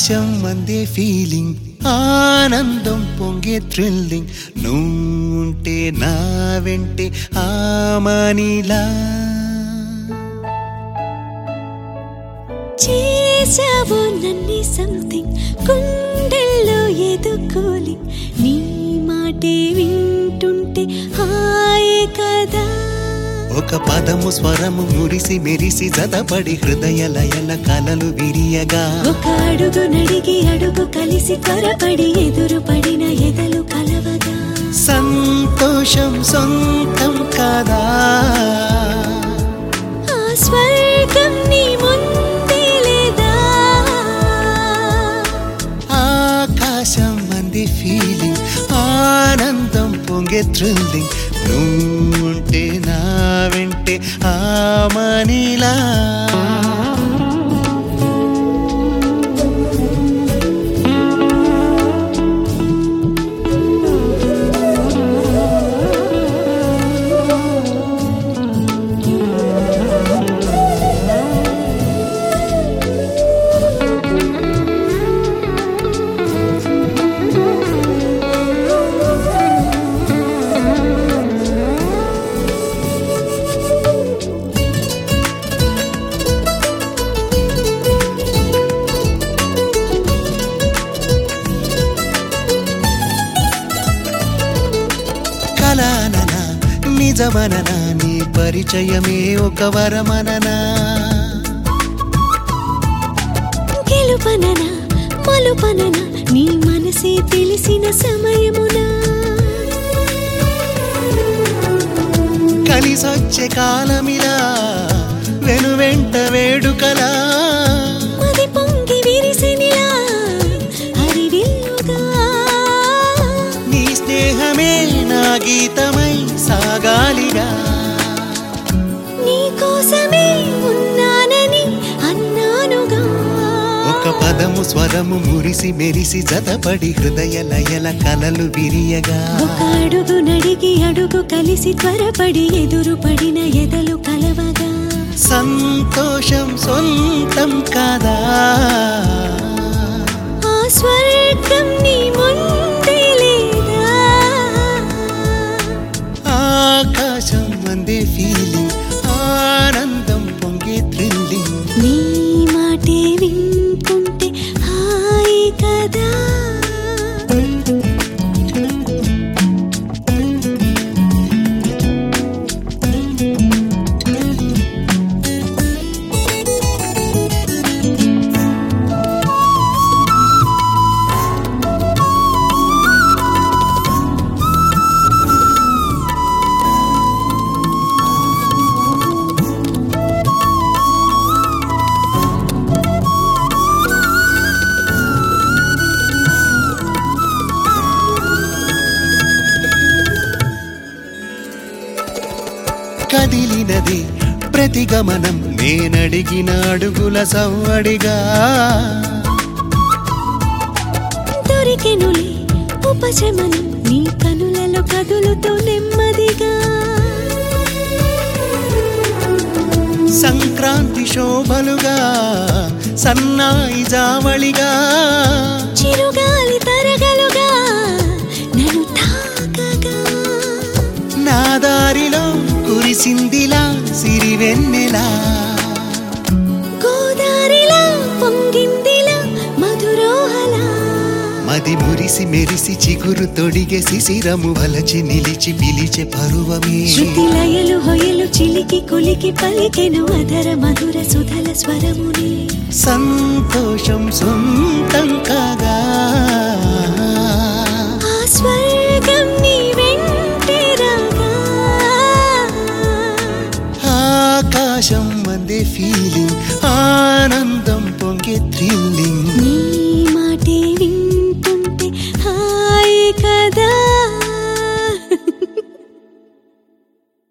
ఆకాశం అందే ఫీలింగ్ ఆనందం పొంగే థ్రిల్లింగ్ నువ్వుంటే నా వెంటే ఆమనిలా చేసావు నన్ను సంథింగ్ గుండెల్లో ఏదో కూలింగ్ నీ మాటే వింటుంటే హాయే కదా ఒక పదము స్వరము మురిసి మెరిసి జతపడి హృదయ లయల కలలు విరియగా ఒక అడుగు నడిగి అడుగు కలిసి త్వరపడి ఎదురు పడిన ఎదలు కలవగా సంతోషం సొంతం కాదా ఆ స్వర్గం నీ ముందే లేదా ఆకాశం అంది ఫీలింగ్ ఆనందం పొంగే థ్రిల్లింగ్ నువ్వుంటే నా వెంటే ఆమనిలా కలానన నిజమనన నీ పరిచయమే ఒక వరమననా గెలుపనన మలుపనన నీ మనసే తెలిసిన సమయమునా కలిసొచ్చే కాలమిలా వెనువెంట వేడుకలా మది పొంగి విరిసినిలా హరివిల్లుగా నీ స్నేహమే నా గీతమై సాగాలిగా నీ కోసమే ఉన్నానని అన్నానుగా ఒక పదము స్వరము మురిసి మెరిసి జతపడి హృదయ లయల కలలు విరియగా ఒక అడుగు నడిగి అడుగు కలిసి త్వరపడి ఎదురు పడిన ఎదలు కలవగా సంతోషం సొంతం కాదా ఆ స్వర్గం నీ ముందే లేదా ఆకాశం అందే ఫీలింగ్ ఆనందం పొంగే థ్రిల్లింగ్ నీ మాటే వింటుంటే హాయి కదా కదిలినది ప్రతి గమనం నేనడిగిన అడుగుల సవ్వడిగా దొరికెనులే ఉపశమనం నీ కనులలో కదులుతూ నెమ్మదిగా సంక్రాంతి శోభలుగా సన్నాయి జావళిగా చిరుగాలి తరగలుగా నన్ను తాకగా నా దారిలో కురిసిందిలా సిరివెన్నెలా గోదారిలా పొంగిందిలా మధురోహలా మది మురిసి మెరిసి చిగురు తొడిగే శిశిరము వలచి నిలిచి పిలిచే పరువమే శృతి లయలు హొయలు చిలికి కులికి పలికెను అధర మధుర సుధల స్వరముని సంతోషం సొంతం కాగా ఆ స్వర్గం నీ వెంటే రాగా ఆకాశం అందే ఫీలింగ్ ఆనందం పొంగే థ్రిల్